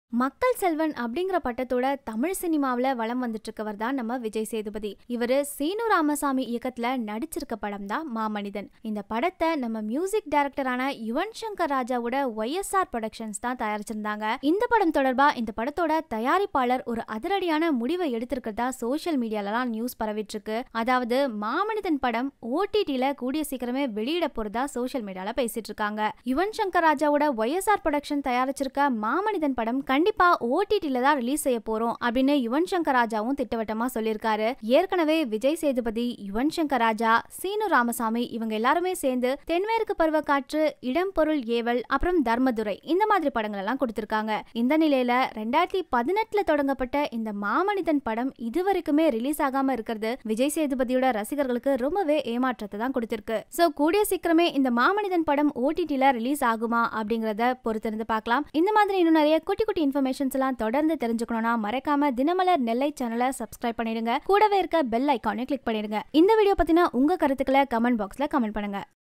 மக்கள் செல்வன் அப்படிங்கிற பட்டத்தோட தமிழ் சினிமாவில் வலம் வந்துட்டு இருக்கவர் தான் நம்ம விஜய் சேதுபதி இவர் சீனு ராமசாமி இயக்கத்துல நடிச்சிருக்க படம் தான் மாமனிதன் இந்த படத்தை நம்ம மியூசிக் டைரக்டரான யுவன் சங்கர் ராஜாவோட ஒய்எஸ்ஆர் ப்ரொடக்ஷன்ஸ் தான் தயாரிச்சிருந்தாங்க இந்த படம் தொடர்பா இந்த படத்தோட தயாரிப்பாளர் ஒரு அதிரடியான முடிவை எடுத்திருக்கிறதா சோஷியல் மீடியாலலாம் நியூஸ் பரவிட்டு இருக்கு அதாவது மாமனிதன் படம் ஓடிடில கூடிய சீக்கிரமே வெளியிட போறதா சோஷியல் மீடியால பேசிட்டு இருக்காங்க யுவன் சங்கர் ராஜாவோட ஒய்எஸ்ஆர் ப்ரொடக்ஷன் தயாரிச்சிருக்க மாமனிதன் படம் கண்டிப்பா ஓடிடில தான் ரிலீஸ் செய்ய போறோம் அப்படின்னு யுவன் சங்கர் ராஜாவும் திட்டவட்டமா சொல்லியிருக்காரு ஏற்கனவே விஜய் சேதுபதி யுவன் சங்கர் ராஜா சீனு ராமசாமி இவங்க எல்லாருமே சேர்ந்து தென்மேற்கு பருவ காற்று இடம் பொருள் ஏவல் அப்புறம் தர்மதுரை இந்த மாதிரி படங்கள் எல்லாம் கொடுத்திருக்காங்க இந்த நிலையில ரெண்டாயிரத்தி பதினெட்டுல தொடங்கப்பட்ட இந்த மாமனிதன் படம் இதுவரைக்குமே ரிலீஸ் ஆகாம இருக்கிறது விஜய் சேதுபதியோட ரசிகர்களுக்கு ரொம்பவே ஏமாற்றத்தை தான் கொடுத்திருக்கு சோ கூடிய சீக்கிரமே இந்த மாமனிதன் படம் ஓடிடில ரிலீஸ் ஆகுமா அப்படிங்கறத பொறுத்திருந்து பார்க்கலாம் இந்த மாதிரி இன்னும் நிறைய குட்டி குட்டி இன்ஃபர்மேஷன்ஸ் எல்லாம் தொடர்ந்து தெரிஞ்சுக்கணும்னா மறக்காம தினமலர் நெல்லை சேனலை சப்ஸ்கிரைப் பண்ணிடுங்க கூடவே இருக்க பெல் ஐக்கானை கிளிக் பண்ணிடுங்க இந்த வீடியோ பத்தின உங்க கருத்துக்களை கமெண்ட் பாக்ஸ்ல கமெண்ட் பண்ணுங்க